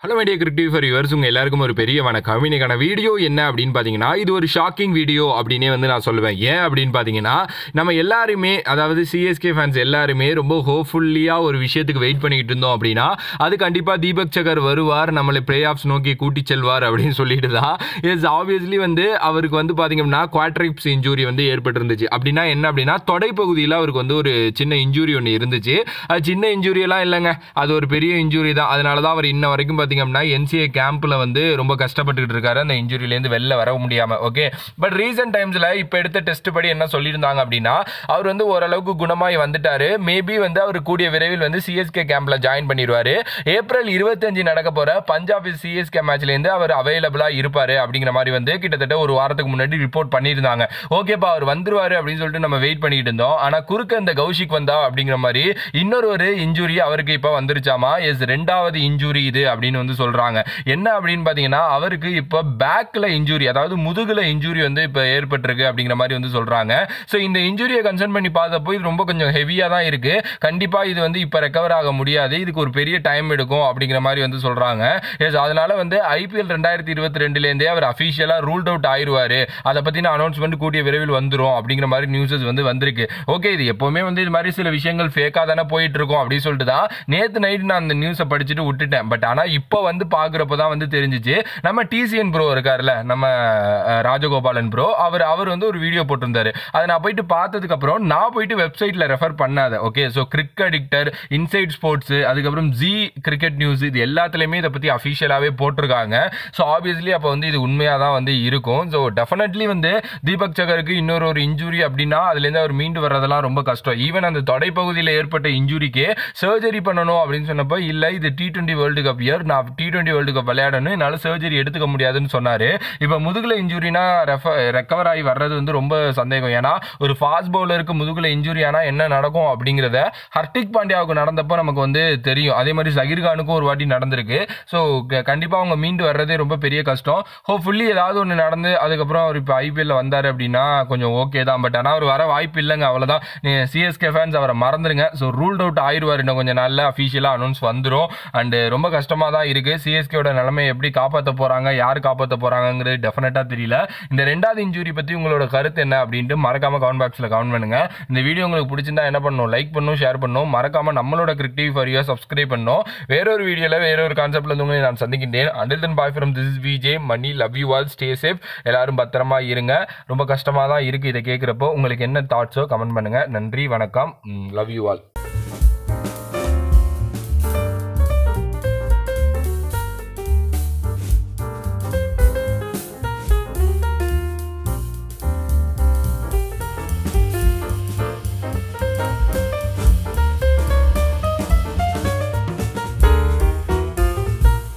hello media கிரிக்டிவ் for yours உங்கள் எல்லாருக்கும் ஒரு பெரிய வணக்கம் இன்னைக்கான வீடியோ என்ன அப்படின்னு பார்த்தீங்கன்னா இது ஒரு ஷாக்கிங் வீடியோ அப்படின்னே வந்து நான் சொல்லுவேன் ஏன் அப்படின்னு பார்த்தீங்கன்னா நம்ம எல்லாருமே அதாவது சிஎஸ்கே ஃபேன்ஸ் எல்லாருமே ரொம்ப ஹோப்ஃபுல்லியாக ஒரு விஷயத்துக்கு வெயிட் பண்ணிக்கிட்டு இருந்தோம் அப்படின்னா அது கண்டிப்பாக தீபக் சகர் வருவார் நம்மளை பிளே ஆஃப்ஸ் நோக்கி கூட்டி செல்வார் அப்படின்னு சொல்லிட்டு தான் இஸ் ஆப்வியஸ்லி வந்து அவருக்கு வந்து பார்த்தீங்கன்னா குவாட்ரிப்ஸ் இன்ஜூரி வந்து ஏற்பட்டிருந்துச்சு அப்படின்னா என்ன அப்படின்னா தொடைப்பகுதியில் அவருக்கு வந்து ஒரு சின்ன இன்ஜூரி ஒன்று இருந்துச்சு அது சின்ன இன்ஜூரி எல்லாம் இல்லைங்க அது ஒரு பெரிய இன்ஜூரி தான் அதனால தான் அவர் இன்ன வரைக்கும் பார்த்தீங்கன்னா என்சிஏ கேம்பில் வந்து ரொம்ப கஷ்டப்பட்டுக்கிட்டு இருக்காரு அந்த இன்ஜுரியிலேருந்து வெளில வர முடியாமல் ஓகே பட் ரீசெண்ட் டைம்ஸில் இப்போ எடுத்த டெஸ்ட் படி என்ன சொல்லியிருந்தாங்க அப்படின்னா அவர் வந்து ஓரளவுக்கு குணமாகி வந்துட்டாரு மேபி வந்து அவர் கூடிய விரைவில் வந்து சிஎஸ்கே கேம்பில் ஜாயின் பண்ணிடுவார் ஏப்ரல் இருபத்தஞ்சு நடக்க போகிற பஞ்சாப் சிஎஸ்கே மேட்ச்லேருந்து அவர் அவைலபிளாக இருப்பார் அப்படிங்கிற மாதிரி வந்து கிட்டத்தட்ட ஒரு வாரத்துக்கு முன்னாடி ரிப்போர்ட் பண்ணியிருந்தாங்க ஓகேப்பா அவர் வந்துருவாரு அப்படின்னு சொல்லிட்டு நம்ம வெயிட் பண்ணிட்டு இருந்தோம் ஆனால் குறுக்க இந்த கௌஷிக் வந்தா அப்படிங்கிற மாதிரி இன்னொரு ஒரு இன்ஜுரி அவருக்கு இப்போ வந்துருச்சாமா எஸ் ரெண்டாவது இன்ஜுரி இது அப்படின்னு வந்து சொல்றாங்க என்ன அப்படின்னு பார்த்தீங்கன்னா அவருக்கு இப்போ பேக்ல இன்ஜுரி அதாவது முதுகுல இன்ஜுரி வந்து இப்போ ஏற்பட்டிருக்கு அப்படிங்கிற மாதிரி வந்து சொல்றாங்க ஸோ இந்த இன்ஜுரியை கன்சர்ன் பண்ணி பார்த்தப்போ இது ரொம்ப கொஞ்சம் ஹெவியாக தான் இருக்கு கண்டிப்பா இது வந்து இப்போ ரெக்கவர் ஆக முடியாது இதுக்கு ஒரு பெரிய டைம் எடுக்கும் அப்படிங்கிற மாதிரி வந்து சொல்றாங்க எஸ் அதனால வந்து ஐபிஎல் ரெண்டாயிரத்தி இருபத்தி ரெண்டுலேருந்தே அவர் அஃபீஷியலாக ரூல்ட் அவுட் ஆயிடுவாரு அதை பற்றின அனௌன்ஸ்மெண்ட் கூடிய விரைவில் வந்துரும் அப்படிங்கிற மாதிரி நியூஸஸ் வந்து வந்திருக்கு ஓகே இது எப்பவுமே வந்து இது மாதிரி சில விஷயங்கள் ஃபேக்காக தானே போயிட்டு இருக்கும் அப்படின்னு சொல்லிட்டு தான் நேற்று நைட் நான் அந்த நியூஸை படிச்சுட்டு விட்டுட்டேன் பட் ஆனால் இப்போ வந்து பார்க்குறப்ப தான் வந்து தெரிஞ்சிச்சு நம்ம டிசிஎன் ப்ரோ இருக்கார்ல நம்ம அஹ், ராஜகோபாலன் ப்ரோ அவர் அவர் வந்து ஒரு வீடியோ போட்டிருந்தாரு அதை நான் போயிட்டு பார்த்ததுக்கு அப்புறம் நான் போயிட்டு வெப்சைட்டில் ரெஃபர் பண்ணாத okay so Cric Addictor Inside Sports அதுக்கப்புறம் ஜி கிரிக்கெட் நியூஸ் இது எல்லாத்துலேயுமே இதை பற்றி அஃபிஷியலாகவே போட்டிருக்காங்க ஸோ ஆப்வியஸ்லி அப்போ வந்து இது உண்மையாக தான் வந்து இருக்கும் ஸோ டெஃபினெட்லி வந்து தீபக் சகருக்கு இன்னொரு ஒரு இன்ஜுரி அப்படின்னா அதுலேருந்து அவர் மீண்டு வர்றதெல்லாம் ரொம்ப கஷ்டம் ஈவன் அந்த தொடைப்பகுதியில் ஏற்பட்ட இன்ஜுரிக்கே சர்ஜரி பண்ணணும் அப்படின்னு சொன்னப்போ இல்லை இது T twenty World Cup year நான் டி டுவெண்ட்டி வேர்ல்டு கப் விளையாடணும் என்னால் சர்ஜரி எடுத்துக்க முடியாதுன்னு சொன்னார் இப்போ முதுகுல இன்ஜுரினா ரெக்கவர் ஆகி வர்றது வந்து ரொம்ப சந்தேகம் ஏன்னா ஒரு ஃபாஸ்ட் பவுலருக்கு முதுகுல இன்ஜுரி ஆனால் என்ன நடக்கும் அப்படிங்கிறத ஹர்திக் பாண்டியாவுக்கு நடந்தப்போ நமக்கு வந்து தெரியும் அதே மாதிரி சகிர் கானுக்கும் ஒரு வாட்டி நடந்திருக்கு ஸோ கண்டிப்பாக அவங்க மீண்டு வர்றதே ரொம்ப பெரிய கஷ்டம் ஹோப்ஃபுல்லி ஏதாவது ஒன்று நடந்து அதுக்கப்புறம் அவர் இப்போ ஐபிஎல்ல வந்தார் அப்படின்னா கொஞ்சம் ஓகே தான் பட் ஆனால் அவர் வர வாய்ப்பு இல்லைங்க அவ்வளோதான் சிஎஸ்கே ஃபேன்ஸ் அவரை மறந்துடுங்க ஸோ ரூல்ட் அவுட் ஆயிடுவார் இன்னும் கொஞ்சம் நாளில் அஃபீஷியலாக அனௌன்ஸ் வந்துடும் அண்டு ரொம்ப கஷ்டமாக தான் இருக்குது சிஎஸ்கேவோட நிலைமையை எப்படி காப்பாற்ற போகிறாங்க யார் காப்பாற்ற போகிறாங்கிறது டெஃபினட்டாக தெரியல இந்த ரெண்டாவது இன்ஜுரி பற்றி உங்களோட கருத்து என்ன அப்படின்ட்டு மறக்காம கமெண்ட் பாக்ஸில் கமெண்ட் பண்ணுங்க இந்த வீடியோ உங்களுக்கு பிடிச்சிருந்தா என்ன பண்ணணும் லைக் பண்ணணும் ஷேர் பண்ணணும் மறக்காம நம்மளோட கிரிக்டிவ் ஃபார் யூ சப்ஸ்கிரைப் பண்ணணும் வேறொரு வீடியோவில் வேறொரு கான்செப்ட்ல இருந்து உங்களை நான் சந்திக்கின்றேன் until then bye from this is VJ Mani love you all stay safe எல்லாரும் பத்திரமா இருங்க ரொம்ப கஷ்டமாக தான் இருக்குது இதை கேட்குறப்போ உங்களுக்கு என்ன தாட்ஸோ கமெண்ட் பண்ணுங்க நன்றி வணக்கம் லவ் யூ ஆல்